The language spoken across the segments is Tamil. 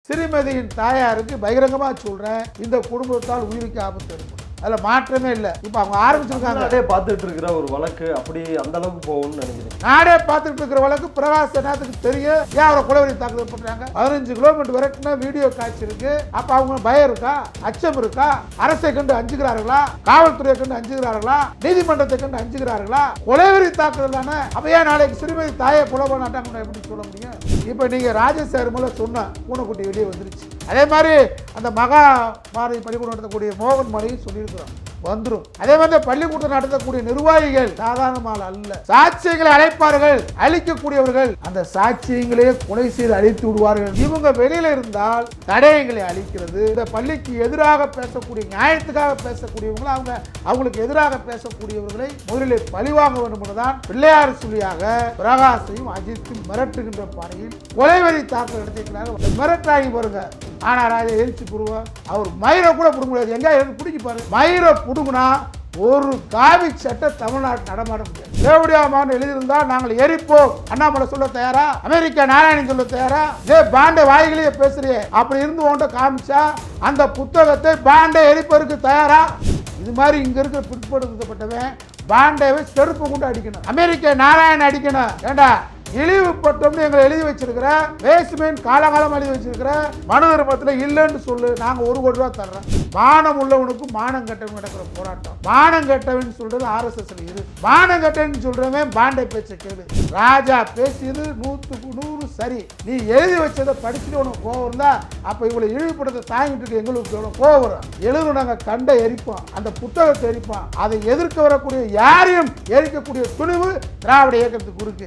சிறுமதியின் தாயாருக்கு பகிரங்கமா சொல்றேன் இந்த குடும்பத்தால் உயிருக்கு ஆபத்து இருக்கும் அதுல மாற்றமே இல்லை இப்போ அவங்க ஆரம்பிச்சிருக்காங்க நாடே பார்த்துட்டு இருக்கிற ஒரு வழக்கு அப்படி அந்த அளவுக்கு போகும்னு நினைக்கிறேன் நாடே பார்த்துட்டு இருக்கிற வழக்கு பிரகாஷ் என்னத்துக்கு தெரியும் ஏன் அவரை குலவரி தாக்குதல் பண்றாங்க பதினஞ்சு கிலோமீட்டர் வரைக்கும் வீடியோ காட்சி இருக்கு அப்ப அவங்க பயம் இருக்கா அச்சம் இருக்கா அரசை கண்டு அஞ்சுகிறார்களா காவல்துறையை கண்டு அஞ்சுகிறார்களா நீதிமன்றத்தை கண்டு அஞ்சுகிறார்களா குலவரி தாக்குதல் தானே அப்ப ஏன் நாளைக்கு சிறுமதி தாயை கொலை பண்ணாட்டாங்க எப்படி சொல்ல முடியும் இப்ப நீங்க ராஜசேகர் மூலம் சொன்ன பூனைக்குட்டி வெளியே வந்துருச்சு அதே மாதிரி அந்த மகா மாறி பள்ளிக்கூடம் நடத்தக்கூடிய மோகன் மாரியும் சொல்லியிருக்கிறோம் வந்துரும் அதே மாதிரி பள்ளிக்கூடம் நடத்தக்கூடிய நிர்வாகிகள் சாதாரணமான அல்ல சாட்சியங்களை அழைப்பார்கள் அழிக்கக்கூடியவர்கள் அந்த சாட்சியங்களே கொலை செய்து அழித்து விடுவார்கள் இவங்க வெளியில இருந்தால் தடயங்களை அழிக்கிறது இந்த பள்ளிக்கு எதிராக பேசக்கூடிய நியாயத்துக்காக பேசக்கூடியவங்களை அவங்க அவங்களுக்கு எதிராக பேசக்கூடியவர்களை முதலில் பழிவாங்க வேண்டும் என்றுதான் பிள்ளையார் சொல்லியாக பிரகாசையும் அஜித்தும் மிரட்டுகின்ற பாணியில் கொலைவெறி தாக்கல் நடத்தியிருக்கிறார்கள் மிரட்டாகி பாருங்க ஆனா ராஜா எழுச்சி புருவம் அவர் மயிரை கூட பிடுங்க முடியாது எங்க எனக்கு பிடிக்கி பாரு மயிரை பிடுங்கினா ஒரு காவி சட்டை தமிழ்நாட்டு நடமாட முடியாது தேவடியாமான்னு எழுதியிருந்தா நாங்கள் எரிப்போம் அண்ணாமலை சொல்ல தயாரா அமெரிக்கா நாராயணன் சொல்ல தயாரா இதே பாண்டை வாய்களையே பேசுறியே அப்படி இருந்து உன்கிட்ட காமிச்சா அந்த புத்தகத்தை பாண்டை எரிப்பதற்கு தயாரா இது மாதிரி இங்க இருக்க பிற்படுத்தப்பட்டவன் பாண்டேவை செருப்பு கொண்டு அடிக்கணும் அமெரிக்க நாராயணன் அடிக்கணும் ஏண்டா இழிவுபட்டோம்னு எங்களை எழுதி வச்சிருக்கிற பேஸ்மெண்ட் காலகாலம் எழுதி வச்சிருக்கிற மனு தர்மத்தில் இல்லைன்னு சொல்லு நாங்கள் ஒரு கோடி ரூபா தர்றோம் மானம் உள்ளவனுக்கு மானம் கட்டவன் நடக்கிற போராட்டம் மானம் கட்டவன் சொல்றது ஆர்எஸ்எஸ்ல இரு மானம் கட்டவன் சொல்றவன் பாண்டை பேச்ச கேளு ராஜா பேசியது நூற்றுக்கு நூறு சரி நீ எழுதி வச்சதை படிச்சுட்டு உனக்கு கோவம் இருந்தா அப்ப இவ்வளவு இழிவுபடுத்த தாங்கிட்டு இருக்க எங்களுக்கு எவ்வளவு கோவம் வரும் எழுது நாங்க கண்ட எரிப்போம் அந்த புத்தகத்தை எரிப்போம் அதை எதிர்க்க வரக்கூடிய யாரையும் எரிக்கக்கூடிய துணிவு திராவிட இயக்கத்துக்கு இருக்கு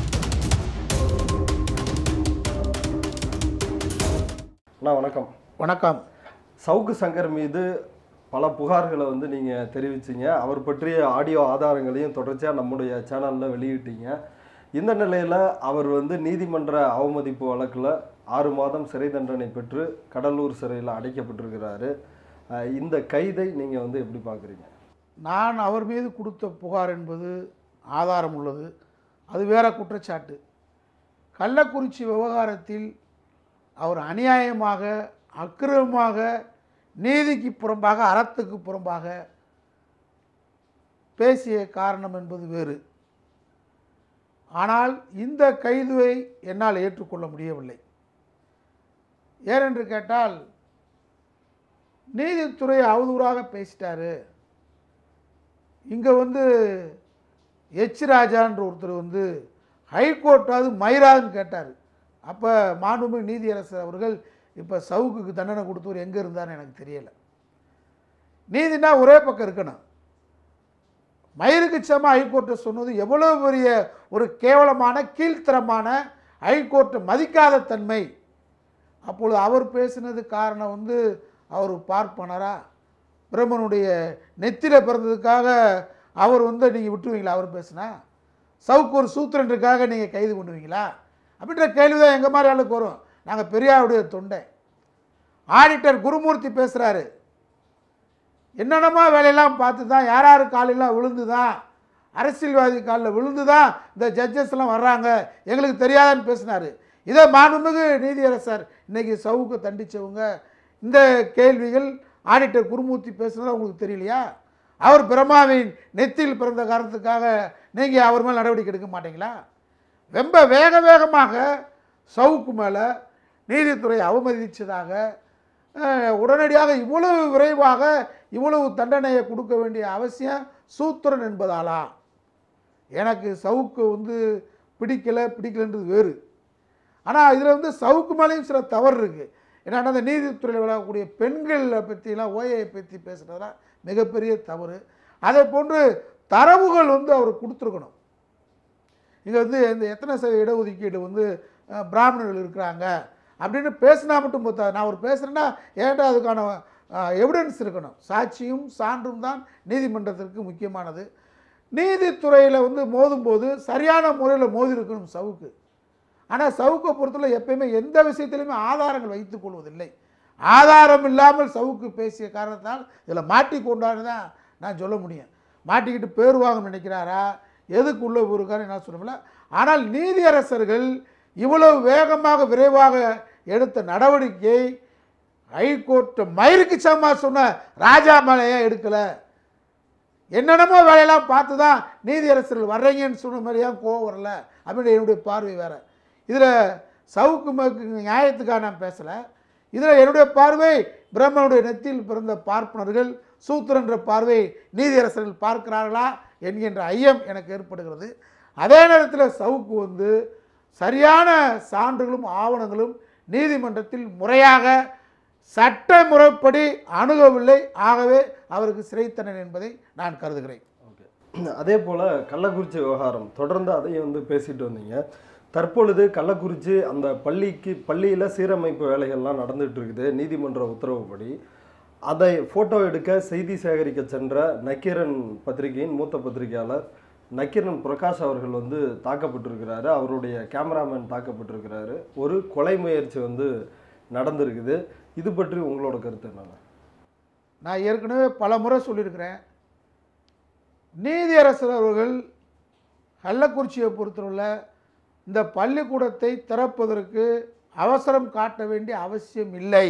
அண்ணா வணக்கம் வணக்கம் சவுக்கு சங்கர் மீது பல புகார்களை வந்து நீங்கள் தெரிவிச்சீங்க அவர் பற்றிய ஆடியோ ஆதாரங்களையும் தொடர்ச்சியாக நம்முடைய சேனலில் வெளியிட்டீங்க இந்த நிலையில் அவர் வந்து நீதிமன்ற அவமதிப்பு வழக்கில் ஆறு மாதம் சிறை தண்டனை பெற்று கடலூர் சிறையில் அடைக்கப்பட்டிருக்கிறாரு அஹ் இந்த கைதை நீங்கள் வந்து எப்படி பார்க்குறீங்க நான் அவர் மீது கொடுத்த புகார் என்பது ஆதாரம் உள்ளது அது வேற குற்றச்சாட்டு கள்ளக்குறிச்சி விவகாரத்தில் அவர் அநியாயமாக அக்கிரமமாக நீதிக்கு புறம்பாக அறத்துக்கு புறம்பாக பேசிய காரணம் என்பது வேறு ஆனால் இந்த கைதுவை என்னால் ஏற்றுக்கொள்ள முடியவில்லை ஏனென்று கேட்டால் நீதித்துறை அவதூறாக பேசிட்டாரு இங்கே வந்து எச் ராஜான்ற ஒருத்தர் வந்து ஹைகோர்ட்டாவது மயிராதுன்னு கேட்டார் அப்போ மாண்புமிகு நீதியரசர் அவர்கள் இப்போ சவுக்குக்கு தண்டனை கொடுத்தவர் எங்கே இருந்தார்னு எனக்கு தெரியலை நீதினா ஒரே பக்கம் இருக்கணும் மயிருக்கு சம ஹைகோர்ட்டை சொன்னது எவ்வளோ பெரிய ஒரு கேவலமான கீழ்த்தரமான ஹைகோர்ட்டை மதிக்காத தன்மை அப்பொழுது அவர் பேசினது காரணம் வந்து அவர் பார்ப்பனரா பிரம்மனுடைய நெத்தியில் பிறந்ததுக்காக அவர் வந்து நீங்கள் விட்டுருவீங்களா அவர் பேசுனா சவுக்கு ஒரு சூத்திரனுக்காக நீங்கள் கைது பண்ணுவீங்களா அப்படின்ற கேள்வி தான் எங்கள் மாதிரி ஆளுக்கு வரும் நாங்கள் பெரியாருடைய தொண்டை ஆடிட்டர் குருமூர்த்தி பேசுகிறாரு என்னென்னமோ வேலையெல்லாம் பார்த்து தான் யார் யார் காலெல்லாம் விழுந்து தான் அரசியல்வாதி காலில் விழுந்து தான் இந்த ஜட்ஜஸ்லாம் வர்றாங்க எங்களுக்கு தெரியாதுன்னு பேசினார் இதே மாண்புமிகு நீதியரசர் இன்னைக்கு சவுக்கு தண்டிச்சவங்க இந்த கேள்விகள் ஆடிட்டர் குருமூர்த்தி பேசுனது உங்களுக்கு தெரியலையா அவர் பிரம்மாவின் நெத்தியில் பிறந்த காரணத்துக்காக நீங்கள் அவர் மேல் நடவடிக்கை எடுக்க மாட்டீங்களா ரொம்ப வேக வேகமாக சவுக்கு மேலே நீதித்துறை அவமதித்ததாக அஹ், உடனடியாக இவ்வளவு விரைவாக இவ்வளவு தண்டனையை கொடுக்க வேண்டிய அவசியம் சூத்திரன் என்பதாலா எனக்கு சவுக்கு வந்து பிடிக்கலை பிடிக்கலைன்றது வேறு ஆனால் இதில் வந்து சவுக்கு மேலேயும் சில தவறு இருக்குது ஏன்னா அந்த நீதித்துறையில் விளையாடக்கூடிய பெண்களை பற்றிலாம் ஓஏயை பற்றி பேசுகிறதெல்லாம் மிகப்பெரிய தவறு அதே போன்று தரவுகள் வந்து அவர் கொடுத்துருக்கணும் இங்கே வந்து இந்த எத்தனை சதவீத இடஒதுக்கீடு வந்து அஹ், பிராமணர்கள் இருக்கிறாங்க அப்படின்னு பேசினா மட்டும் போத்தா நான் ஒரு பேசுகிறேன்னா ஏன்டா அதுக்கான எவிடன்ஸ் இருக்கணும் சாட்சியும் சான்றும் தான் நீதிமன்றத்திற்கு முக்கியமானது நீதித்துறையில் வந்து மோதும்போது சரியான முறையில் மோதி இருக்கணும் சவுக்கு ஆனால் சவுக்கை பொறுத்தவரை எப்பயுமே எந்த விஷயத்திலையுமே ஆதாரங்கள் வைத்துக் கொள்வதில்லை ஆதாரம் இல்லாமல் சவுக்கு பேசிய காரணத்தால் இதில் மாட்டிக்கொண்டான்னு தான் நான் சொல்ல முடியும் மாட்டிக்கிட்டு பேர் வாங்க நினைக்கிறாரா எதுக்கு உள்ள இருக்கான்னு நான் சொல்லல ஆனால் நீதியரசர்கள் இவ்வளவு வேகமாக விரைவாக எடுத்த நடவடிக்கை ஹைகோர்ட் மயிருக்கு சம்மா சொன்ன ராஜா மேலேயே எடுக்கலை என்னென்னமோ வேலையெல்லாம் பார்த்து தான் நீதியரசர்கள் வர்றீங்கன்னு சொன்ன மாதிரியா கோவம் வரல அப்படின்னு என்னுடைய பார்வை வேறு இதில் சவுக்கு மக்கு நியாயத்துக்காக நான் பேசலை இதில் என்னுடைய பார்வை பிரம்மனுடைய நெத்தியில் பிறந்த பார்ப்பனர்கள் சூத்திரன்ற பார்வை நீதியரசர்கள் பார்க்கிறார்களா என்கின்ற ஐயம் எனக்கு ஏற்படுகிறது அதே நேரத்தில் சவுக்கு வந்து சரியான சான்றுகளும் ஆவணங்களும் நீதிமன்றத்தில் முறையாக சட்ட முறைப்படி அணுகவில்லை ஆகவே அவருக்கு சிறை தண்டனை என்பதை நான் கருதுகிறேன் ஓகே அதே போல் கள்ளக்குறிச்சி விவகாரம் தொடர்ந்து அதையும் வந்து பேசிட்டு வந்தீங்க தற்பொழுது கள்ளக்குறிச்சி அந்த பள்ளிக்கு பள்ளியில் சீரமைப்பு வேலைகள்லாம் நடந்துட்டு இருக்குது நீதிமன்ற உத்தரவுப்படி அதை ஃபோட்டோ எடுக்க செய்தி சேகரிக்க சென்ற நக்கீரன் பத்திரிகையின் மூத்த பத்திரிகையாளர் நக்கீரன் பிரகாஷ் அவர்கள் வந்து தாக்கப்பட்டிருக்கிறாரு அவருடைய கேமராமேன் தாக்கப்பட்டிருக்கிறாரு ஒரு கொலை முயற்சி வந்து நடந்திருக்குது இது பற்றி உங்களோட கருத்து என்னங்க நான் ஏற்கனவே பல முறை சொல்லியிருக்கிறேன் நீதியரசர் அவர்கள் கள்ளக்குறிச்சியை பொறுத்தவரை இந்த பள்ளிக்கூடத்தை திறப்பதற்கு அவசரம் காட்ட வேண்டிய அவசியம் இல்லை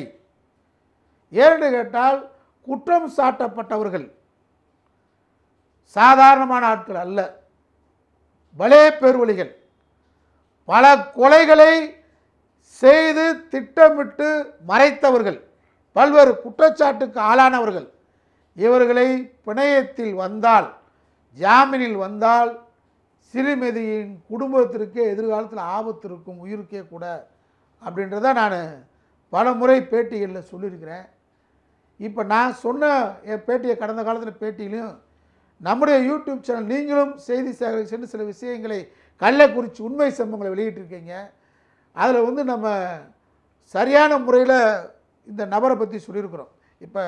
ஏன்னு கேட்டால் குற்றம் சாட்டப்பட்டவர்கள் சாதாரணமான ஆட்கள் அல்ல பலே பெருவழிகள் பல கொலைகளை செய்து திட்டமிட்டு மறைத்தவர்கள் பல்வேறு குற்றச்சாட்டுக்கு ஆளானவர்கள் இவர்களை பிணையத்தில் வந்தால் ஜாமீனில் வந்தால் சிறுமிதியின் குடும்பத்திற்கே எதிர்காலத்தில் ஆபத்து இருக்கும் உயிருக்கே கூட அப்படின்றத நான் பல முறை பேட்டிகளில் சொல்லியிருக்கிறேன் இப்போ நான் சொன்ன என் பேட்டியை கடந்த காலத்தில் பேட்டியிலையும் நம்முடைய யூடியூப் சேனல் நீங்களும் செய்தி சேகரிக்க சென்று சில விஷயங்களை கள்ளக்குறிச்சி உண்மை சம்பவங்களை வெளியிட்டிருக்கீங்க அதில் வந்து நம்ம சரியான முறையில் இந்த நபரை பற்றி சொல்லியிருக்கிறோம் இப்போ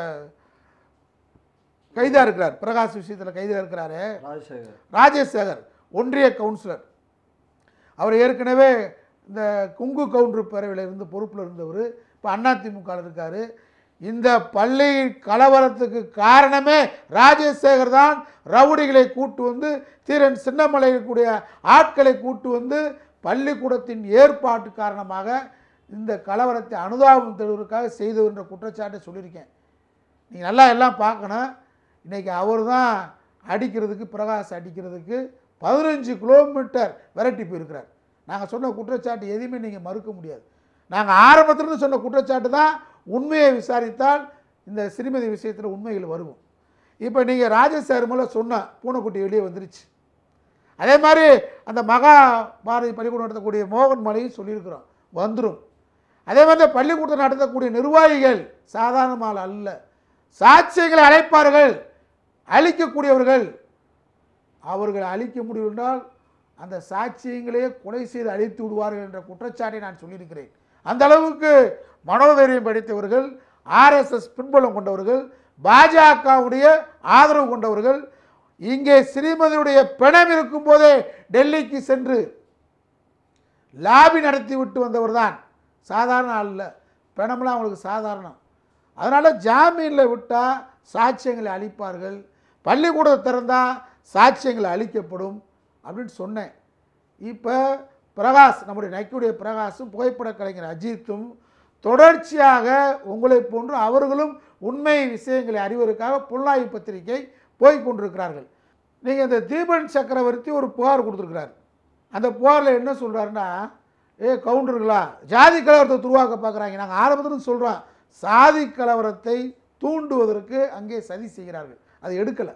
கைதாக இருக்கிறார் பிரகாஷ் விஷயத்தில் கைதாக இருக்கிறாரு ராஜசேகர் ராஜேஷ் சேகர் ஒன்றிய கவுன்சிலர் அவர் ஏற்கனவே இந்த குங்கு கவுண்டர் பேரவையில் இருந்து பொறுப்பில் இருந்தவர் இப்போ அதிமுகவில் இருக்கார் இந்த பள்ளி கலவரத்துக்கு காரணமே ராஜேஷ் தான் ரவுடிகளை கூட்டு வந்து தீரன் சின்னமலையக்கூடிய ஆட்களை கூட்டு வந்து பள்ளிக்கூடத்தின் ஏற்பாட்டு காரணமாக இந்த கலவரத்தை அனுதாபம் தருவதற்காக செய்து என்ற குற்றச்சாட்டை சொல்லியிருக்கேன் நீங்கள் நல்லா எல்லாம் பார்க்கணும் இன்றைக்கி அவர் தான் அடிக்கிறதுக்கு பிரகாஷ் அடிக்கிறதுக்கு பதினஞ்சு கிலோமீட்டர் விரட்டி போயிருக்கிறார் நாங்கள் சொன்ன குற்றச்சாட்டு எதையுமே நீங்கள் மறுக்க முடியாது நாங்கள் ஆரம்பத்திலிருந்து சொன்ன குற்றச்சாட்டு தான் உண்மையை விசாரித்தால் இந்த சிறுமதி விஷயத்தில் உண்மைகள் வருவோம் இப்போ நீங்கள் ராஜசேகர் மேலே சொன்ன பூனைக்குட்டி வெளியே வந்துருச்சு அதே மாதிரி அந்த மகா பாரதி பள்ளிக்கூடம் நடத்தக்கூடிய மோகன் மலையும் சொல்லியிருக்கிறோம் வந்துடும் அதே மாதிரி இந்த பள்ளிக்கூடத்தை நடத்தக்கூடிய நிர்வாகிகள் சாதாரணமால் அல்ல சாட்சியங்களை அழைப்பார்கள் அழிக்கக்கூடியவர்கள் அவர்கள் அழிக்க முடியும் என்றால் அந்த சாட்சியங்களையே கொலை செய்து அழித்து விடுவார்கள் என்ற குற்றச்சாட்டை நான் சொல்லியிருக்கிறேன் அந்த அளவுக்கு மனோதைரியம் படைத்தவர்கள் ஆர்எஸ்எஸ் பின்புலம் கொண்டவர்கள் பாஜகவுடைய ஆதரவு கொண்டவர்கள் இங்கே ஸ்ரீமதியுடைய பிணம் இருக்கும்போதே டெல்லிக்கு சென்று லாபி நடத்தி விட்டு வந்தவர் தான் சாதாரண ஆள் இல்லை பிணம்லாம் அவங்களுக்கு சாதாரணம் அதனால் ஜாமீனில் விட்டால் சாட்சியங்களை அளிப்பார்கள் பள்ளிக்கூடம் திறந்தால் சாட்சியங்கள் அளிக்கப்படும் அப்படின்னு சொன்னேன் இப்போ பிரகாஷ் நம்முடைய நைக்குடைய பிரகாஷும் புகைப்பட கலைஞர் அஜித்தும் தொடர்ச்சியாக உங்களை போன்று அவர்களும் உண்மை விஷயங்களை அறிவதற்காக புலனாய்வு பத்திரிகை போய் கொண்டிருக்கிறார்கள் நீங்கள் இந்த தீபன் சக்கரவர்த்தி ஒரு புகார் கொடுத்துருக்கிறார் அந்த புகாரில் என்ன சொல்கிறாருன்னா ஏ கவுண்டர்களா ஜாதி கலவரத்தை உருவாக்க பார்க்குறாங்க நாங்கள் ஆரம்பத்தில் சொல்கிறோம் சாதி கலவரத்தை தூண்டுவதற்கு அங்கே சதி செய்கிறார்கள் அது எடுக்கலை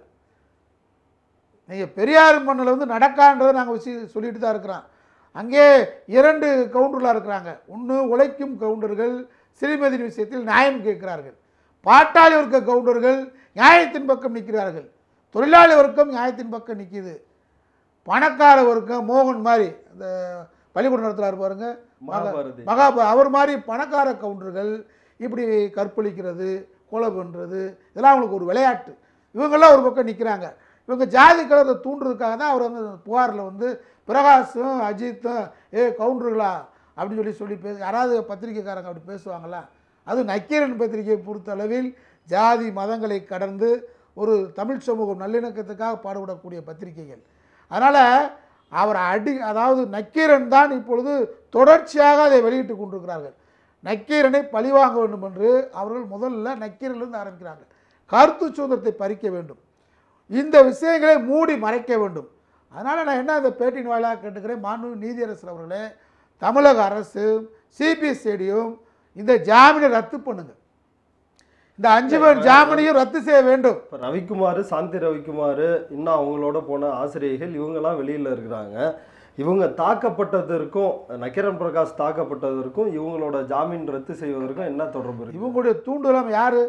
நீங்கள் பெரியார் மண்ணில் வந்து நடக்கான்றதை நாங்கள் வச்சு சொல்லிட்டு தான் இருக்கிறோம் அங்கே இரண்டு கவுண்டர்களாக இருக்கிறாங்க ஒன்று உழைக்கும் கவுண்டர்கள் சிறுமதி விஷயத்தில் நியாயம் கேட்கிறார்கள் பாட்டாளி வர்க்க கவுண்டர்கள் நியாயத்தின் பக்கம் நிற்கிறார்கள் தொழிலாளி வர்க்கம் நியாயத்தின் பக்கம் நிற்கிது பணக்கார வர்க்கம் மோகன் மாதிரி அந்த பள்ளிக்கூடம் நடத்துகிறாரு பாருங்க மகாபாரதி மகாபா அவர் மாதிரி பணக்கார கவுண்டர்கள் இப்படி கற்பழிக்கிறது கொலை பண்ணுறது இதெல்லாம் அவங்களுக்கு ஒரு விளையாட்டு இவங்கெல்லாம் ஒரு பக்கம் நிற்கிறாங்க இவங்க ஜாதி கலரை தூண்டுறதுக்காக தான் அவர் வந்து அந்த புகாரில் வந்து பிரகாஷும் அஜித்தும் ஏ கவுண்டர்களா அப்படின்னு சொல்லி சொல்லி பேச யாராவது பத்திரிக்கைக்காரங்க அப்படி பேசுவாங்களா அது நக்கீரன் பத்திரிகையை பொறுத்தளவில் ஜாதி மதங்களை கடந்து ஒரு தமிழ் சமூகம் நல்லிணக்கத்துக்காக பாடுபடக்கூடிய பத்திரிகைகள் அதனால் அவர் அடி அதாவது நக்கீரன் தான் இப்பொழுது தொடர்ச்சியாக அதை வெளியிட்டு கொண்டிருக்கிறார்கள் நக்கீரனை பழிவாங்க வேண்டும் என்று அவர்கள் முதல்ல நக்கீரனிலிருந்து ஆரம்பிக்கிறாங்க கருத்து சுதந்திரத்தை பறிக்க வேண்டும் இந்த விஷயங்களை மூடி மறைக்க வேண்டும் அதனால் நான் என்ன இந்த பேட்டியின் வாயிலாக கேட்டுக்கிறேன் மாண்பு நீதியரசர் அவர்களே தமிழக அரசு சிபிஎஸ்சிடியும் இந்த ஜாமீனை ரத்து பண்ணுங்க இந்த அஞ்சு பேர் ஜாமீனையும் ரத்து செய்ய வேண்டும் இப்போ ரவிக்குமார் சாந்தி ரவிக்குமார் இன்னும் அவங்களோட போன ஆசிரியர்கள் இவங்கெல்லாம் வெளியில் இருக்கிறாங்க இவங்க தாக்கப்பட்டதற்கும் நக்கிரன் பிரகாஷ் தாக்கப்பட்டதற்கும் இவங்களோட ஜாமீன் ரத்து செய்வதற்கும் என்ன தொடர்பு இருக்கு இவங்களுடைய தூண்டுதலம் யாரு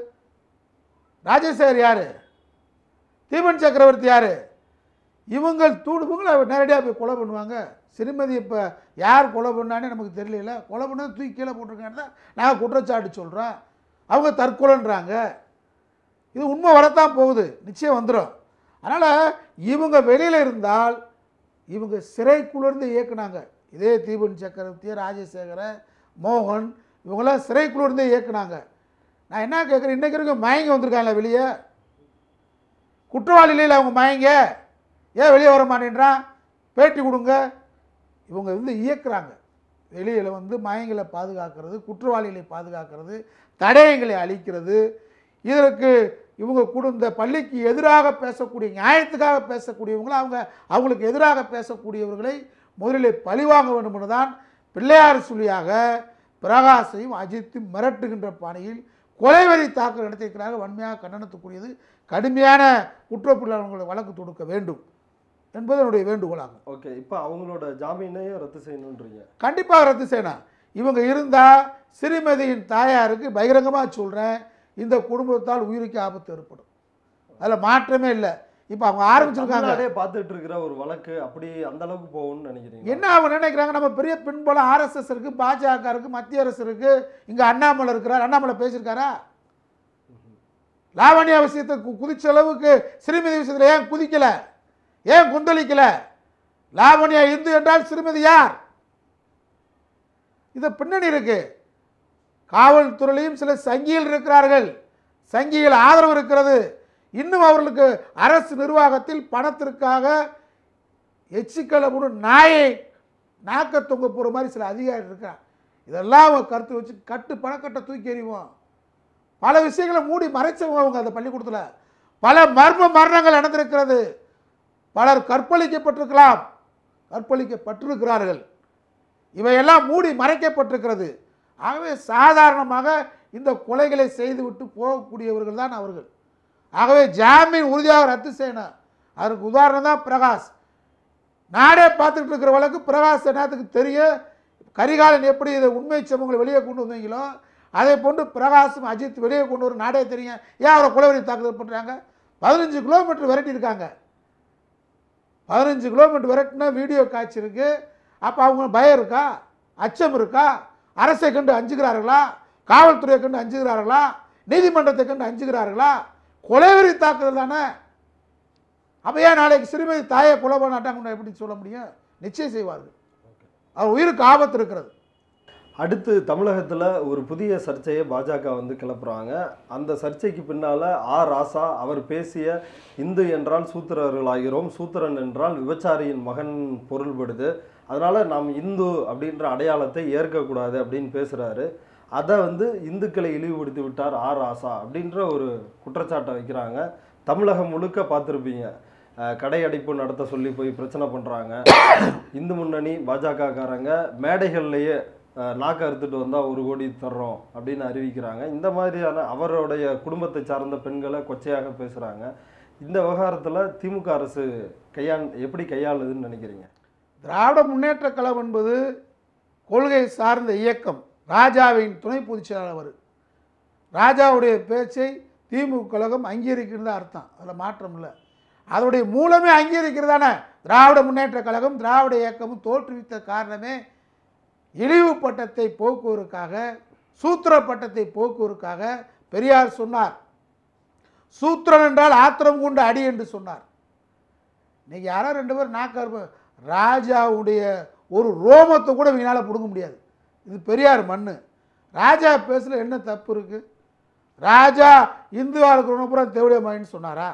ராஜசேகர் யாரு தீபன் சக்கரவர்த்தி யாரு இவங்க தூண்டு இவங்களை நேரடியாக போய் கொலை பண்ணுவாங்க சிறுமதி இப்போ யார் கொலை பண்ணானே நமக்கு தெரியல கொலை பண்ணது தூக்கி கீழே போட்டிருக்கான்னு தான் நாங்கள் குற்றச்சாட்டு சொல்கிறோம் அவங்க தற்கொலைன்றாங்க இது உண்மை வரத்தான் போகுது நிச்சயம் வந்துடும் அதனால் இவங்க வெளியில் இருந்தால் இவங்க சிறைக்குள்ளேருந்து இயக்குனாங்க இதே தீபன் சக்கரவர்த்தி ராஜசேகர மோகன் இவங்களாம் சிறைக்குள்ளேருந்தே இயக்குனாங்க நான் என்ன கேட்குறேன் இன்றைக்கு வரைக்கும் மயங்கி வந்திருக்காங்களா வெளியே குற்றவாளிகளில் அவங்க மயங்க ஏன் வெளியே வர மாட்டேன்றான் பேட்டி கொடுங்க இவங்க வந்து இயக்குறாங்க வெளியில் வந்து மயங்களை பாதுகாக்கிறது குற்றவாளிகளை பாதுகாக்கிறது தடயங்களை அழிக்கிறது இதற்கு இவங்க குடும்ப பள்ளிக்கு எதிராக பேசக்கூடிய நியாயத்துக்காக பேசக்கூடியவங்களை அவங்க அவங்களுக்கு எதிராக பேசக்கூடியவர்களை முதலில் பழிவாங்க வேண்டும் என்றுதான் பிள்ளையார் சொல்லியாக பிரகாசையும் அஜித்தும் மிரட்டுகின்ற பாணியில் கொலைவெறி தாக்கல் நடத்தியிருக்கிறார்கள் வன்மையாக கண்டனத்துக்குரியது கடுமையான குற்றப்புலன்களை வழக்கு தொடுக்க வேண்டும் என்பது என்னுடைய வேண்டுகோளாகும் ஓகே இப்போ அவங்களோட ஜாமீனையும் ரத்து செய்யணுன்றீங்க கண்டிப்பாக ரத்து செய்யணும் இவங்க இருந்தால் சிறுமதியின் தாயாருக்கு பகிரங்கமாக சொல்கிறேன் இந்த குடும்பத்தால் உயிருக்கு ஆபத்து ஏற்படும் அதில் மாற்றமே இல்லை இப்போ அவங்க ஆரம்பிச்சிருக்காங்க தமிழ்நாடே பார்த்துட்டு இருக்கிற ஒரு வழக்கு அப்படி அந்த அளவுக்கு போகும்னு நினைக்கிறீங்க என்ன அவங்க நினைக்கிறாங்க நம்ம பெரிய பின்புலம் ஆர்எஸ்எஸ் இருக்கு பாஜக இருக்கு மத்திய அரசு இருக்கு இங்கே அண்ணாமலை இருக்கிறார் அண்ணாமலை பேசியிருக்காரா லாவண்யா விஷயத்தை கு- குதிச்ச அளவுக்கு சிறுமதி விஷயத்தில் ஏன் குதிக்கல ஏன் குந்தளிக்கல லாவண்யா இந்து என்றால் சிறுமதி யார் இது பின்னணி இருக்கு காவல்துறையிலையும் சில சங்கிகள் இருக்கிறார்கள் சங்கிகள் ஆதரவு இருக்கிறது இன்னும் அவர்களுக்கு அரசு நிர்வாகத்தில் பணத்திற்காக எச்சிக்கலை கூட நாயை நாக்க தொங்க போகிற மாதிரி சில அதிகாரி இருக்கான் இதெல்லாம் அவங்க கருத்து வச்சு கட்டு பணக்கட்டை தூக்கி எறிவோம் பல விஷயங்களை மூடி மறைச்சவங்க அவங்க அந்த பள்ளிக்கூடத்தில் பல மர்ம மரணங்கள் நடந்திருக்கிறது பலர் கற்பழிக்கப்பட்டிருக்கலாம் கற்பழிக்கப்பட்டிருக்கிறார்கள் இவையெல்லாம் மூடி மறைக்கப்பட்டிருக்கிறது ஆகவே சாதாரணமாக இந்த கொலைகளை செய்துவிட்டு போகக்கூடியவர்கள் தான் அவர்கள் ஆகவே ஜாமீன் உறுதியாக ரத்து செய்யணும் அதற்கு உதாரணம் தான் பிரகாஷ் நாடே பார்த்துக்கிட்டு இருக்கிற வழக்கு பிரகாஷ் என்னத்துக்கு தெரியும் கரிகாலன் எப்படி இதை உண்மை சம்பவங்களை வெளியே கொண்டு வந்தீங்களோ அதே போன்று பிரகாஷும் அஜித் வெளியே கொண்டு வர நாடே தெரியும் ஏன் அவரை கொலைவெறி தாக்குதல் பண்ணுறாங்க பதினஞ்சு கிலோமீட்டர் விரட்டியிருக்காங்க பதினஞ்சு கிலோமீட்டர் விரட்டினா வீடியோ காட்சி இருக்குது அப்போ அவங்க பயம் இருக்கா அச்சம் இருக்கா அரசை கண்டு அஞ்சுகிறார்களா காவல்துறையை கண்டு அஞ்சுகிறார்களா நீதிமன்றத்தை கண்டு அஞ்சுகிறார்களா கொலைவெறி தாக்குதல் தானே அப்போ ஏன் நாளைக்கு சிறுமதி தாயை கொலை பண்ணாட்டாங்கன்னு எப்படி சொல்ல முடியும் நிச்சயம் செய்வார்கள் அவர் உயிருக்கு ஆபத்து இருக்கிறது அடுத்து தமிழகத்தில் ஒரு புதிய சர்ச்சையை பாஜக வந்து கிளப்புறாங்க அந்த சர்ச்சைக்கு பின்னால் ஆர் ராசா அவர் பேசிய இந்து என்றால் சூத்திரர்களாகிறோம் சூத்திரன் என்றால் விபச்சாரியின் மகன் பொருள்படுது அதனால் நாம் இந்து அப்படின்ற அடையாளத்தை ஏற்கக்கூடாது அப்படின்னு பேசுகிறாரு அதை வந்து இந்துக்களை இழிவுபடுத்தி விட்டார் ஆர் ராசா அப்படின்ற ஒரு குற்றச்சாட்டை வைக்கிறாங்க தமிழகம் முழுக்க பார்த்துருப்பீங்க அஹ், கடை அடைப்பு நடத்த சொல்லி போய் பிரச்சனை பண்ணுறாங்க இந்து முன்னணி பாஜகக்காரங்க மேடைகள்லேயே அஹ், நாக்க அறுத்துட்டு வந்தால் ஒரு கோடி தர்றோம் அப்படின்னு அறிவிக்கிறாங்க இந்த மாதிரியான அவருடைய குடும்பத்தை சார்ந்த பெண்களை கொச்சையாக பேசுகிறாங்க இந்த விவகாரத்தில் திமுக அரசு கையாள் எப்படி கையாளுதுன்னு நினைக்கிறீங்க திராவிட முன்னேற்ற கழகம் என்பது கொள்கை சார்ந்த இயக்கம் ராஜாவின் துணை பொதுச் செயலாளர் அவர் ராஜாவுடைய பேச்சை திமுக கழகம் அங்கீகரிக்கிறது தான் அர்த்தம் அதில் மாற்றம் இல்லை அதனுடைய மூலமே அங்கீகரிக்கிறதான திராவிட முன்னேற்ற கழகம் திராவிட இயக்கமும் தோற்றுவித்த காரணமே இழிவு பட்டத்தை போக்குவதற்காக சூத்திர பட்டத்தை போக்குவதற்காக பெரியார் சொன்னார் சூத்திரன் என்றால் ஆத்திரம் கொண்டு அடி என்று சொன்னார் இன்னைக்கு யாரோ ரெண்டு பேர் நாக்கார் ராஜாவுடைய ஒரு ரோமத்தை கூட இவங்களால பிடுங்க முடியாது இது பெரியார் மண் ராஜா பேசல என்ன தப்பு இருக்கு ராஜா இந்துவாக இருக்கிறவன பூரா தேவடைய மகன் சொன்னாரா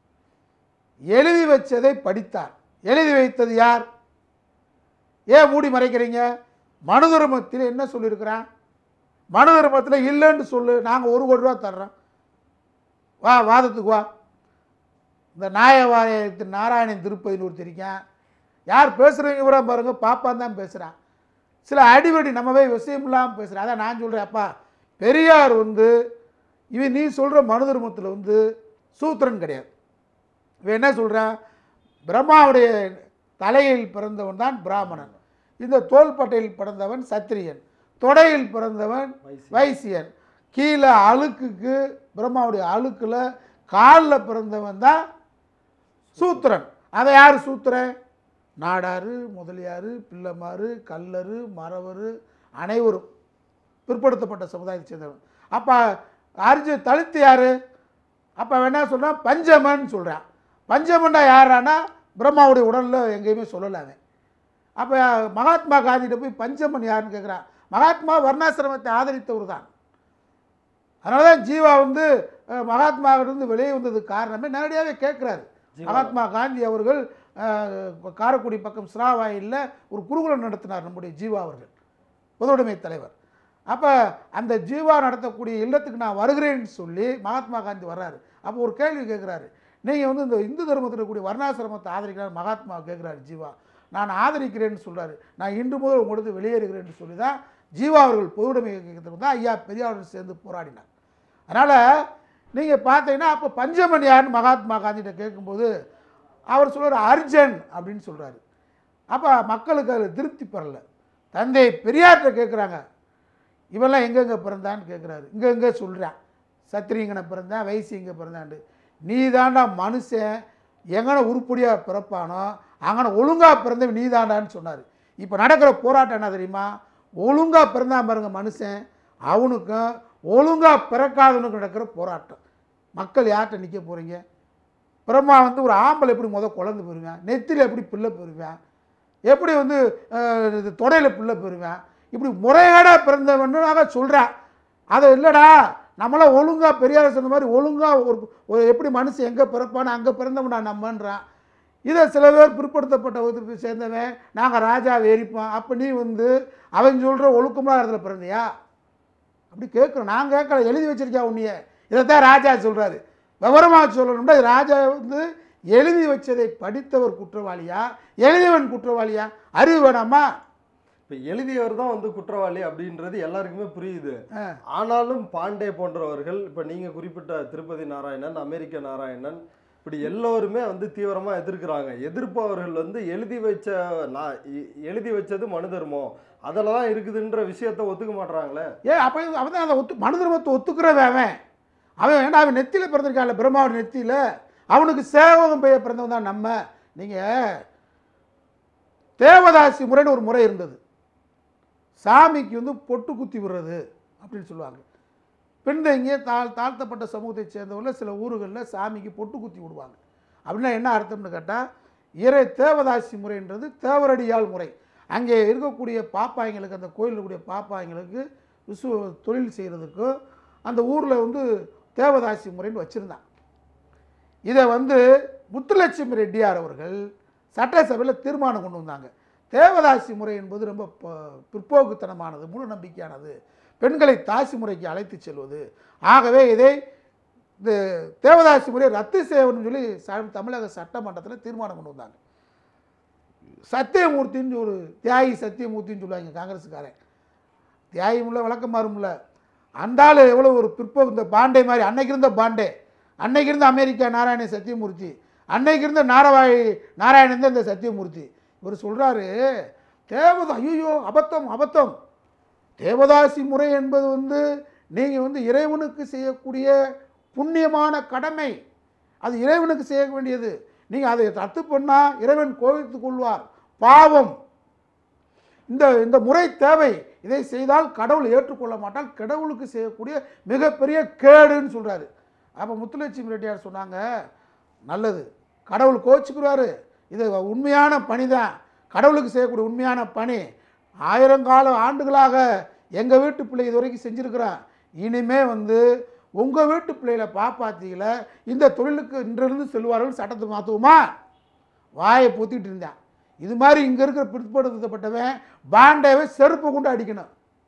எழுதி வச்சதை படித்தார் எழுதி வைத்தது யார் ஏன் மூடி மறைக்கிறீங்க மனுதர்மத்தில் என்ன சொல்லியிருக்கிறான் மனு தர்மத்தில் இல்லைன்னு சொல்லு நாங்கள் ஒரு கோடி ரூபா தர்றோம் வா வாதத்துக்கு வா இந்த நாயவாயத்து நாராயணன் திருப்பதின்னு ஒருத்தர் இருக்கான் யார் பேசுகிறவங்க பூரா பாருங்க பாப்பான் தான் பேசுகிறான் சில அடிபடி நம்ம போய் விஷயம் இல்லாமல் பேசுகிறேன் அதான் நான் சொல்கிறேன் அப்பா பெரியார் வந்து இவன் நீ சொல்கிற மனு தர்மத்தில் வந்து சூத்திரன் கிடையாது இவன் என்ன சொல்கிறான் பிரம்மாவுடைய தலையில் பிறந்தவன் தான் பிராமணன் இந்த தோள்பட்டையில் பிறந்தவன் சத்திரியன் தொடையில் பிறந்தவன் வைசியன். வைசியன் கீழே அழுக்குக்கு பிரம்மாவுடைய அழுக்கில் காலில் பிறந்தவன் தான் சூத்திரன் அதை யார் சூத்திரன் நாடாரு முதலியார் பிள்ளைமாரு கல்லரு மறவர் அனைவரும் பிற்படுத்தப்பட்ட சமுதாயத்தை சேர்ந்தவன் அப்போ அரிஜி தலித்து யார் அப்போ அவன் என்ன சொல்கிறான் பஞ்சமன் சொல்கிறான் பஞ்சமன்டா யாரானா பிரம்மாவுடைய உடலில் எங்கேயுமே சொல்லலை அவன் அப்போ மகாத்மா காந்திகிட்ட போய் பஞ்சமன் யாருன்னு கேட்குறான் மகாத்மா வர்ணாசிரமத்தை ஆதரித்தவர் தான் அதனால தான் ஜீவா வந்து அஹ், மகாத்மாவிலிருந்து வெளியே வந்ததுக்கு காரணமே நேரடியாகவே கேட்குறாரு ஜீவா. மகாத்மா காந்தி அவர்கள் அஹ், காரைக்குடி பக்கம் சிராவாயில் ஒரு குருகுலம் நடத்தினார் நம்முடைய ஜீவா அவர்கள் பொதுவுடைமை தலைவர் அப்போ அந்த ஜீவா நடத்தக்கூடிய இல்லத்துக்கு நான் வருகிறேன்னு சொல்லி மகாத்மா காந்தி வர்றாரு அப்போ ஒரு கேள்வி கேட்குறாரு நீங்கள் வந்து இந்த இந்து தர்மத்தில் கூடிய வர்ணாசிரமத்தை ஆதரிக்கிறார் மகாத்மா கேட்குறாரு ஜீவா நான் ஆதரிக்கிறேன்னு சொல்றாரு நான் இன்று முதல் உங்களுக்கு வெளியேறுகிறேன்னு சொல்லி தான் ஜீவா அவர்கள் பொதுவுடைமை இயக்கத்துக்கு தான் ஐயா பெரியாருடன் சேர்ந்து போராடினார் அதனால் நீங்கள் பார்த்தீங்கன்னா அப்போ பஞ்சமன் யாருன்னு மகாத்மா காந்திகிட்ட கேட்கும்போது அவர் சொல்றாரு அர்ஜன் அப்படின்னு சொல்கிறாரு அப்போ மக்களுக்கு அதில் திருப்தி பெறல தந்தை பெரியார்கிட்ட கேட்குறாங்க இவெல்லாம் எங்கெங்கே பிறந்தான்னு கேட்குறாரு இங்கே எங்கே சொல்கிறான் சத்திரியங்கனை பிறந்தான் வைசி இங்கே பிறந்தாண்டு நீ தாண்டா மனுஷன் எங்கன உருப்படியாக பிறப்பானோ அங்கன ஒழுங்காக பிறந்தவன் நீ தாண்டான்னு சொன்னார் இப்போ நடக்கிற போராட்டம் என்ன தெரியுமா ஒழுங்காக பிறந்தான் பாருங்க மனுஷன் அவனுக்கும் ஒழுங்காக பிறக்காதவனுக்கும் நடக்கிற போராட்டம் மக்கள் யார்கிட்ட நிற்க போகிறீங்க பிரம்மா வந்து ஒரு ஆம்பளை எப்படி முத குழந்தை பெறுவேன் நெத்தியில் எப்படி பிள்ளை பெறுவேன் எப்படி வந்து தொடையில் பிள்ளை பெறுவேன் இப்படி முறைகேடாக பிறந்தவனாக சொல்கிறேன் அதை இல்லைடா நம்மளாம் ஒழுங்காக பெரியார் சொன்ன மாதிரி ஒழுங்காக ஒரு ஒரு எப்படி மனுஷன் எங்கே பிறப்பானோ அங்கே பிறந்தவன் நான் நம்மன்றான் இதை சில பேர் பிற்படுத்தப்பட்ட வகுப்பை சேர்ந்தவன் நாங்கள் ராஜாவை எரிப்போம் அப்போ நீ வந்து அவன் சொல்கிற ஒழுக்கமான இடத்துல பிறந்தியா அப்படி கேட்குறோம் நான் கேட்கல எழுதி வச்சிருக்கியா உன்னைய இதைத்தான் ராஜா சொல்கிறாரு விவரமாக சொல்லணும்னா இது ராஜா வந்து எழுதி வச்சதை படித்தவர் குற்றவாளியா எழுதியவன் குற்றவாளியா அறிவு வேணாமா இப்ப எழுதியவர் தான் வந்து குற்றவாளி அப்படின்றது எல்லாருக்குமே புரியுது ஆ. ஆனாலும் பாண்டே போன்றவர்கள் இப்ப நீங்க குறிப்பிட்ட திருப்பதி நாராயணன் அமெரிக்க நாராயணன் இப்படி எல்லோருமே வந்து தீவிரமா எதிர்க்கிறாங்க எதிர்ப்பவர்கள் வந்து எழுதி வச்ச நான் எ- எழுதி வச்சது மனு தர்மம் அதில் தான் இருக்குதுன்ற விஷயத்த ஒத்துக்க மாட்றாங்களே ஏன் அப்போ அவன் தான் அதை ஒத்து மனு தர்மத்தை ஒத்துக்கிறவன் அவன் அவன் ஏன்னா அவன் நெத்தியில் பிறந்திருக்கான்ல பிரம்மாவோட நெத்தியில் அவனுக்கு சேவகம் பெய்ய பிறந்தவன் தான் நம்ம நீங்கள் தேவதாசி முறைன்னு ஒரு முறை இருந்தது சாமிக்கு வந்து பொட்டு குத்தி விடுறது அப்படின்னு சொல்லுவாங்க பின்தங்கிய தாழ் தாழ்த்தப்பட்ட சமூகத்தை சேர்ந்தவர்கள் சில ஊர்களில் சாமிக்கு பொட்டு குத்தி விடுவாங்க அப்படின்னா என்ன அர்த்தம்னு கேட்டால் இறை தேவதாசி முறைன்றது தேவரடியால் முறை அங்கே இருக்கக்கூடிய பாப்பாய்ங்களுக்கு அந்த கோயிலில் இருக்கக்கூடிய பாப்பாய்ங்களுக்கு விசு தொழில் செய்கிறதுக்கும் அந்த ஊரில் வந்து தேவதாசி முறைன்னு வச்சுருந்தான் இதை வந்து முத்துலட்சுமி ரெட்டியார் அவர்கள் சட்டசபையில் தீர்மானம் கொண்டு வந்தாங்க தேவதாசி முறை என்பது ரொம்ப ப- பிற்போக்குத்தனமானது முழு நம்பிக்கையானது பெண்களை தாசி முறைக்கு அழைத்து செல்வது ஆகவே இதை இந்த தேவதாசி முறையை ரத்து செய்யணும்னு சொல்லி ச- தமிழக சட்டமன்றத்தில் தீர்மானம் கொண்டு வந்தாங்க சத்தியமூர்த்தின்னு ஒரு தியாகி சத்தியமூர்த்தின்னு சொல்லுவாங்க காங்கிரஸுக்காரன் தியாகியும் இல்லை விளக்கமாறும் இல்லை அந்த ஆள் எவ்வளோ ஒரு பிற்போக்கு இந்த பாண்டே மாதிரி அன்னைக்கு இருந்த பாண்டே அன்னைக்கு இருந்த அமெரிக்கா நாராயண சத்தியமூர்த்தி அன்னைக்கு இருந்த நாரவாய் நாராயணன் தான் இந்த சத்தியமூர்த்தி இவர் சொல்கிறாரு தேவதா ஐயோ அபத்தம் அபத்தம் தேவதாசி முறை என்பது வந்து நீங்கள் வந்து இறைவனுக்கு செய்யக்கூடிய புண்ணியமான கடமை அது இறைவனுக்கு செய்ய வேண்டியது நீங்கள் அதை ரத்து பண்ணால் இறைவன் கோவித்துக் கொள்வார் பாவம் இந்த இந்த முறை தேவை இதை செய்தால் கடவுள் ஏற்றுக்கொள்ள மாட்டால் கடவுளுக்கு செய்யக்கூடிய மிகப்பெரிய கேடுன்னு சொல்கிறாரு அப்போ முத்துலட்சுமி ரெட்டியார் சொன்னாங்க நல்லது கடவுள் கோச்சுக்குறாரு இது உண்மையான பணி தான் கடவுளுக்கு செய்யக்கூடிய உண்மையான பணி ஆயிரங்கால ஆண்டுகளாக எங்கள் வீட்டு பிள்ளை இது வரைக்கும் செஞ்சுருக்கிறேன் இனிமே வந்து உங்கள் வீட்டு பிள்ளைகளை பாப்பாத்திகள இந்த தொழிலுக்கு இன்றிருந்து செல்வார்கள் சட்டத்தை மாற்றுவோமா வாயை பொத்திட்டு இருந்தேன் இது மாதிரி இங்கே இருக்கிற பிற்படுத்தப்பட்டவன் பாண்டேவை செருப்பு கொண்டு அடிக்கணும்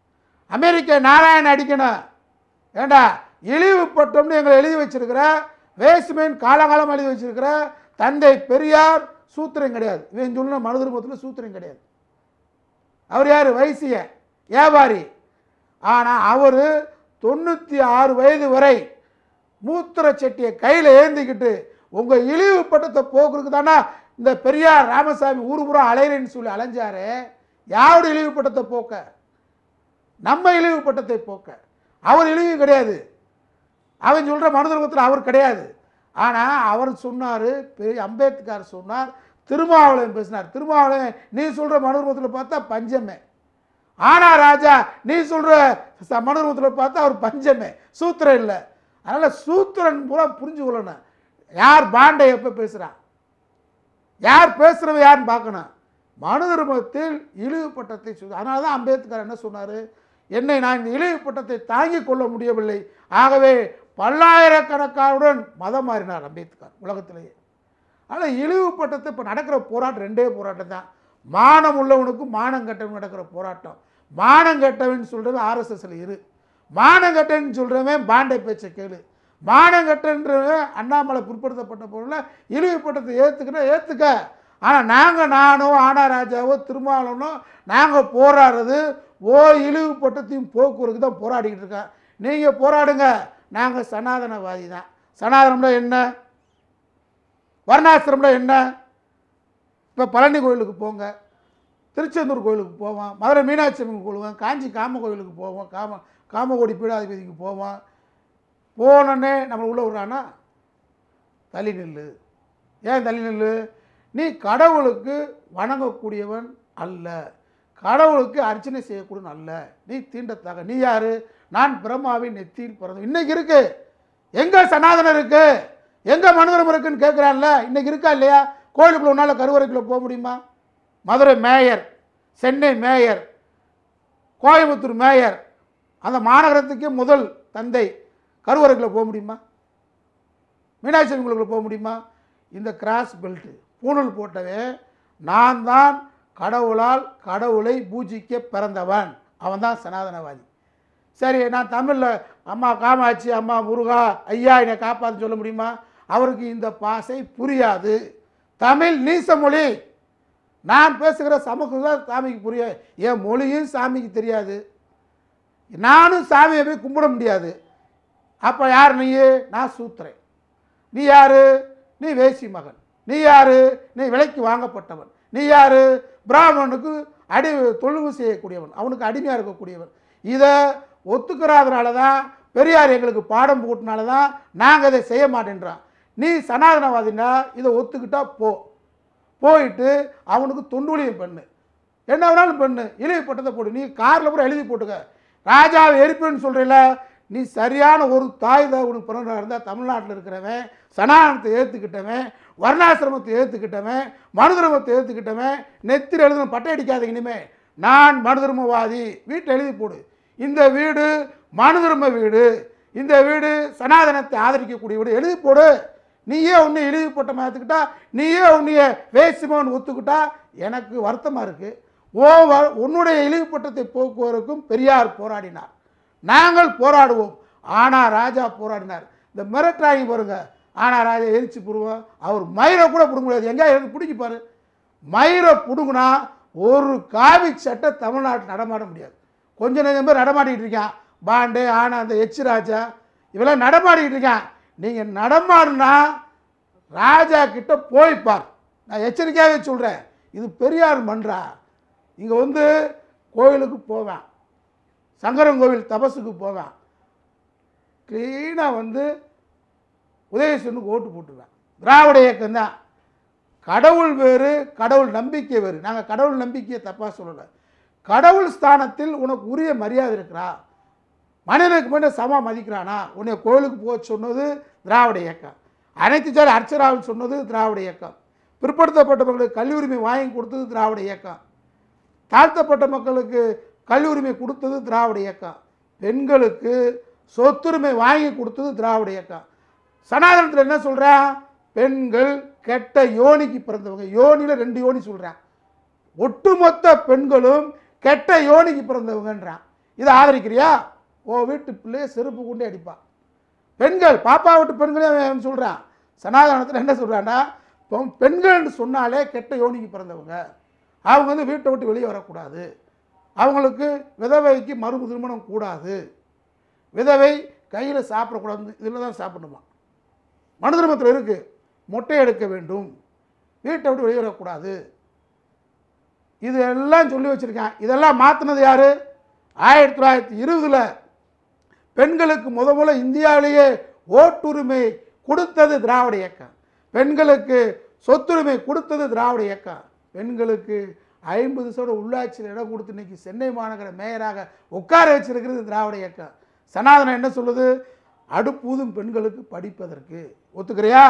அமெரிக்க நாராயண அடிக்கணும் ஏண்டா இழிவுபட்டோம்னு எங்களை எழுதி வச்சிருக்கிற வேஸ்ட்மேன் காலகாலம் எழுதி வச்சிருக்கிற தந்தை பெரியார் சூத்திரம் கிடையாது இவன் சொன்ன மனுதிருமத்தில் சூத்திரம் கிடையாது அவர் யார் வைசிய வியாபாரி ஆனால் அவர் தொண்ணூற்றி ஆறு வயது வரை மூத்திர சட்டியை கையில் ஏந்திக்கிட்டு உங்கள் இழிவு பட்டத்தை போக்குறதுக்கு தானே இந்த பெரியார் ராமசாமி ஊர் பூரா அலையிறேன்னு சொல்லி அலைஞ்சாரு யாரோட இழிவு பட்டத்தை போக்க நம்ம இழிவு பட்டத்தை போக்க அவர் இழிவு கிடையாது அவன் சொல்கிற மனுதர்மத்தில் அவர் கிடையாது ஆனால் அவர் சொன்னார் பெரிய அம்பேத்கர் சொன்னார் திருமாவளவன் பேசினார் திருமாவளவன் நீ சொல்கிற மனுதர்மத்தில் பார்த்தா பஞ்சமே ஆனா ராஜா நீ சொல்கிற மனுதர்மத்தில் பார்த்தா அவர் பஞ்சமே சூத்திரம் இல்லை அதனால் சூத்திரன் பூரா புரிஞ்சு கொள்ளணும் யார் பாண்டை எப்போ பேசுகிறான் யார் பேசுகிறவ யாருன்னு பார்க்கணும் மனு தர்மத்தில் இழிவு பட்டத்தை சொல்லி அதனால தான் அம்பேத்கர் என்ன சொன்னார் என்னை நான் இந்த இழிவு பட்டத்தை தாங்கிக் கொள்ள முடியவில்லை ஆகவே பல்லாயிரக்கணக்கானுடன் மதம் மாறினார் அம்பேத்கர் உலகத்திலேயே ஆனால் இழிவு பட்டத்தை இப்போ நடக்கிற போராட்டம் ரெண்டே போராட்டம் தான் மானம் உள்ளவனுக்கும் மானம் கெட்டவன் நடக்கிற போராட்டம் மானம் கெட்டவன் சொல்கிறவன் ஆர்எஸ்எஸ்ல இரு மானம் கெட்டவன் சொல்கிறவன் பாண்டை பேச்சை கேளு மானம் கெட்டன்றவன் அண்ணாமலை பிற்படுத்தப்பட்ட பொருளில் இழிவுப்பட்டத்தை ஏற்றுக்கிட்ட ஏற்றுக்க ஆனால் நாங்கள் நானோ ஆனா ராஜாவோ திருமாவளவனோ நாங்கள் போராடுறது ஓ இழிவுப்பட்டத்தையும் போக்குவரத்துக்கு தான் போராடிக்கிட்டு இருக்கோம் நீங்கள் போராடுங்க நாங்கள் சனாதனவாதி தான் சனாதனம்ல என்ன வர்ணாசிரமம்ல என்ன இப்போ பழனி கோயிலுக்கு போங்க திருச்செந்தூர் கோயிலுக்கு போவோம் மதுரை மீனாட்சி அம்மன் கோயிலுக்கு காஞ்சி காம கோயிலுக்கு போவோம் காம காமகோடி பீடாதிபதிக்கு போவோம் போனோடனே நம்ம உள்ள விட்றானா தள்ளி நில்லு ஏன் தள்ளி நில்லு நீ கடவுளுக்கு வணங்கக்கூடியவன் அல்ல கடவுளுக்கு அர்ச்சனை செய்யக்கூடியவன் அல்ல நீ தீண்டத்தாக நீ யாரு நான் பிரம்மாவின் நெத்தியில் பிறந்த இன்னைக்கு இருக்கு எங்க சனாதனம் இருக்கு எங்க மனிதரம் இருக்குன்னு கேட்குறான்ல இன்னைக்கு இருக்கா இல்லையா கோயிலுக்குள்ள உன்னால கருவறைக்குள்ள போக முடியுமா Madurai mayor Chennai mayor Coimbatore mayor அந்த மாநகரத்துக்கே முதல் தந்தை கருவறைக்குள்ள போக முடியுமா மீனாட்சி அம்மன் கோயிலுக்குள்ள போக முடியுமா இந்த கிராஸ் பெல்ட் பூணூல் போட்டவன் நான் தான் கடவுளால் கடவுளை பூஜிக்க பிறந்தவன் அவன் தான் சனாதனவாதி சரி நான் தமிழில் அம்மா காமாட்சி அம்மா முருகா ஐயா என்னை காப்பாற்று சொல்ல முடியுமா அவருக்கு இந்த பாசை புரியாது தமிழ் நீச மொழி நான் பேசுகிற சமஸ்கிருதம் சாமிக்கு புரிய என் மொழியும் சாமிக்கு தெரியாது நானும் சாமியை போய் கும்பிட முடியாது அப்போ யார் நீ நான் சூத்திரன் நீ யாரு நீ வேசி மகன் நீ யாரு நீ விலைக்கு வாங்கப்பட்டவன் நீ யாரு பிராமணனுக்கு அடி தொழுவு செய்யக்கூடியவன் அவனுக்கு அடிமையாக இருக்கக்கூடியவன் இதை ஒத்துக்கிறாதனால தான் பெரியார் எங்களுக்கு பாடம் போட்டனால தான் நாங்கள் இதை செய்ய மாட்டேன்றோம் நீ சனாதனவாதினா இதை ஒத்துக்கிட்டா போ போயிட்டு அவனுக்கு தொண்டுலியம் பண்ணு என்ன வேணாலும் பண்ணு இழிவுப்பட்டதை போடு நீ காரில் கூட எழுதி போட்டுக்க ராஜாவை எரிப்பேன்னு சொல்கிறீல நீ சரியான ஒரு தாய் உனக்கு பிறந்தா இருந்தால் தமிழ்நாட்டில் இருக்கிறவன் சனாதனத்தை ஏற்றுக்கிட்டவன் வர்ணாசிரமத்தை ஏற்றுக்கிட்டவன் மனுதர்மத்தை ஏற்றுக்கிட்டவன் நெத்திரி எழுதுன பட்டை அடிக்காதீங்க இனிமே நான் மனுதர்மவாதி வீட்டில் எழுதி போடு இந்த வீடு மனுதர்ம வீடு இந்த வீடு சனாதனத்தை ஆதரிக்கக்கூடிய வீடு எழுதி போடு நீயே உன்னை இழிவுபட்ட மாத்துக்கிட்டா நீயே உன்னைய வேசிமோன்னு ஒத்துக்கிட்டா எனக்கு வருத்தமாக இருக்குது ஓ வ- உன்னுடைய இழிவுப்பட்டத்தை போக்குவதற்கும் பெரியார் போராடினார் நாங்கள் போராடுவோம் ஆனா ராஜா போராடினார் இந்த மிரட்டாங்க பாருங்க ஆனா ராஜா எரிச்சு புடுவோம் அவர் மயிரை கூட பிடுங்க முடியாது எங்கே எனக்கு பிடிக்கி பாரு மயிரை பிடுங்கினா ஒரு காவி சட்டை தமிழ்நாட்டில் நடமாட முடியாது கொஞ்ச நேரம் பேர் நடமாடிக்கிட்டு இருக்கான் பாண்டே ஆனா அந்த எச் ராஜா இவெல்லாம் நடமாடிக்கிட்டு இருக்கான் நீங்கள் நடமாடுனா ராஜா கிட்ட போய்ப்பார் நான் எச்சரிக்கையாகவே சொல்கிறேன் இது பெரியார் மன்றா இங்கே வந்து கோயிலுக்கு போவேன் சங்கரன் கோவில் தபசுக்கு போவேன் க்ளீனாக வந்து உதயசூரனுக்கு ஓட்டு போட்டுருவேன் திராவிட இயக்கம் தான் கடவுள் வேறு கடவுள் நம்பிக்கை வேறு நாங்கள் கடவுள் நம்பிக்கையை தப்பாக சொல்லலை கடவுள் ஸ்தானத்தில் உனக்கு உரிய மரியாதை இருக்கிறா மனிதனுக்கு மட்டும் சம மதிக்கிறானா உன்னை கோயிலுக்கு போக சொன்னது திராவிட இயக்கம் அனைத்து சார் அர்ச்சராவில் சொன்னது திராவிட இயக்கம் பிற்படுத்தப்பட்ட மக்களுக்கு கல்வி உரிமை வாங்கி கொடுத்தது திராவிட இயக்கம் தாழ்த்தப்பட்ட மக்களுக்கு கல்வி உரிமை கொடுத்தது திராவிட இயக்கம் பெண்களுக்கு சொத்துரிமை வாங்கி கொடுத்தது திராவிட இயக்கம் சனாதனத்தில் என்ன சொல்கிறேன் பெண்கள் கெட்ட யோனிக்கு பிறந்தவங்க யோனியில் ரெண்டு யோனி சொல்கிறேன் ஒட்டுமொத்த பெண்களும் கெட்ட யோனிக்கு பிறந்தவங்கன்றான் இதை ஆதரிக்கிறியா ஓ வீட்டு பிள்ளைய செருப்பு கொண்டே அடிப்பான் பெண்கள் பாப்பா வீட்டு பெண்களே அவன் சொல்கிறான் சனாதனத்தில் என்ன சொல்கிறான்னா இப்போ பெண்கள்னு சொன்னாலே கெட்ட யோனிக்கு பிறந்தவங்க அவங்க வந்து வீட்டை விட்டு வெளியே வரக்கூடாது அவங்களுக்கு விதவைக்கு மறு திருமணம் கூடாது விதவை கையில் சாப்பிடக்கூடாது இதில் தான் சாப்பிடணுமா மனு தர்மத்தில் இருக்குது மொட்டை எடுக்க வேண்டும் வீட்டை விட்டு வெளியே வரக்கூடாது இது எல்லாம் சொல்லி வச்சுருக்கேன் இதெல்லாம் மாற்றினது யார் ஆயிரத்தி தொள்ளாயிரத்தி இருபதில் பெண்களுக்கு முத முதல்ல இந்தியாவிலேயே ஓட்டுரிமை கொடுத்தது திராவிட இயக்கம் பெண்களுக்கு சொத்துரிமை கொடுத்தது திராவிட இயக்கம் பெண்களுக்கு ஐம்பது சதவீத உள்ளாட்சியில் இடம் கொடுத்து இன்னைக்கு சென்னை மாநகர மேயராக உட்கார வச்சிருக்கிறது திராவிட இயக்கம் சனாதனம் என்ன சொல்லுது அடுப்பூதும் பெண்களுக்கு படிப்பதற்கு ஒத்துக்கிறியா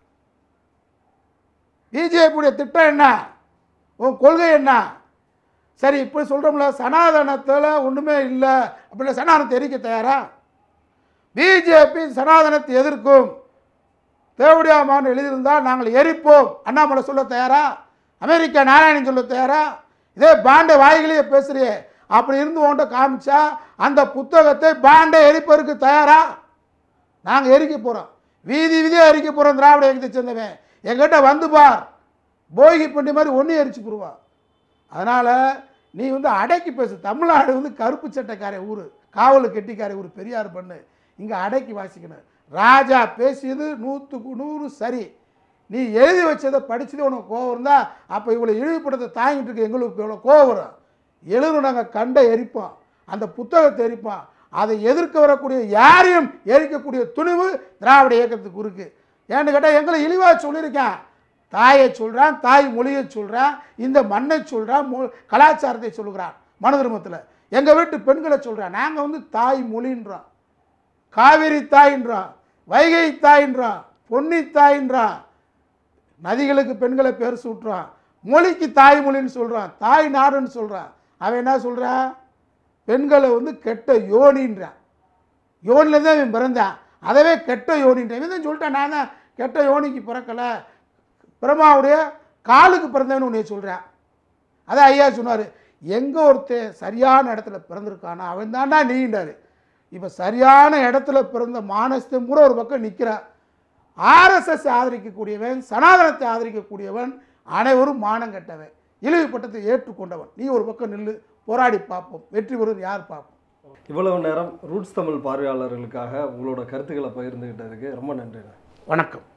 பிஜேபியுடைய திட்டம் என்ன உன் கொள்கை என்ன சரி இப்படி சொல்கிறோம்ல சனாதனத்தில் ஒன்றுமே இல்லை அப்படின்னா சனாதனத்தை எரிக்க தயாரா பிஜேபி சனாதனத்தை எதிர்க்கும் தேவடியாமான்னு எழுதியிருந்தால் நாங்கள் எரிப்போம் அண்ணாமலை சொல்ல தயாரா அமெரிக்கா நாராயணன் சொல்ல தயாரா இதே பாண்டை வாய்களையே பேசுறியே அப்படி இருந்து உன்கிட்ட காமிச்சா அந்த புத்தகத்தை பாண்டை எரிப்பதற்கு தயாரா நாங்கள் எரிக்க போகிறோம் வீதி வீதியாக எரிக்க போகிறோம் திராவிட இயக்கத்தை சேர்ந்தவன் எங்கிட்ட வந்து பார் போகி பண்டி மாதிரி ஒன்றும் எரிச்சு போடுவா அதனால் நீ வந்து அடக்கி பேசு தமிழ்நாடு வந்து கருப்பு சட்டைக்கார ஊர் காவல் கெட்டிக்கார ஊர் பெரியார் பண்ணு இங்கே அடக்கி வாசிக்கணும் ராஜா பேசியது நூற்றுக்கு நூறு சரி நீ எழுதி வச்சதை படிச்சது உனக்கு கோவம் இருந்தால் அப்போ இவ்வளோ இழிவுபடுத்த தாங்கிட்டு இருக்க எங்களுக்கு இவ்வளோ கோவம் வரும் எழுதும் நாங்கள் கண்டை எரிப்போம் அந்த புத்தகத்தை எரிப்போம் அதை எதிர்க்க வரக்கூடிய யாரையும் எரிக்கக்கூடிய துணிவு திராவிட இயக்கத்துக்கு இருக்கு ஏன்னு கேட்டால் எங்களை இழிவாக சொல்லியிருக்கேன் தாயை சொல்கிறான் தாய் மொழியை சொல்கிறான் இந்த மண்ணை சொல்கிறான் மொ கலாச்சாரத்தை சொல்லுகிறான் மனு தர்மத்தில் எங்கள் வீட்டு பெண்களை சொல்கிறான் நாங்கள் வந்து தாய் மொழின்றோம் காவிரி தாயின்றான் வைகை தாயின்றான் பொன்னி தாயின்றான் நதிகளுக்கு பெண்களை பேர் சூட்டுறான் மொழிக்கு தாய்மொழின்னு சொல்கிறான் தாய் நாடுன்னு சொல்கிறான் அவன் என்ன சொல்கிறான் பெண்களை வந்து கெட்ட யோனின்றான் யோனில் தான் இவன் பிறந்தான் அதவே கெட்ட யோனின்றான் இவன் தான் சொல்லிட்டான் நான் தான் கெட்ட யோனிக்கு பிறக்கலை பிரம்மாவுடைய காலுக்கு பிறந்தவன் உன்னை சொல்கிறேன் அதான் ஐயா சொன்னார் எங்கே ஒருத்தன் சரியான இடத்துல பிறந்திருக்கானா அவன் தான்டா நீண்டார் இப்போ சரியான இடத்துல பிறந்த மானஸ்தம் கூட ஒரு பக்கம் நிற்கிறான் ஆர்எஸ்எஸ் ஆதரிக்கக்கூடியவன் சனாதனத்தை ஆதரிக்கக்கூடியவன் அனைவரும் மானம் கெட்டவன் இழிவுப்பட்டத்தை ஏற்றுக்கொண்டவன் நீ ஒரு பக்கம் நில்லு போராடி பார்ப்போம் வெற்றி பெறுவது யார் பார்ப்போம் இவ்வளவு நேரம் ரூட்ஸ் தமிழ் பார்வையாளர்களுக்காக உங்களோட கருத்துக்களை பகிர்ந்துகிட்டதுக்கு ரொம்ப நன்றிண்ணா வணக்கம்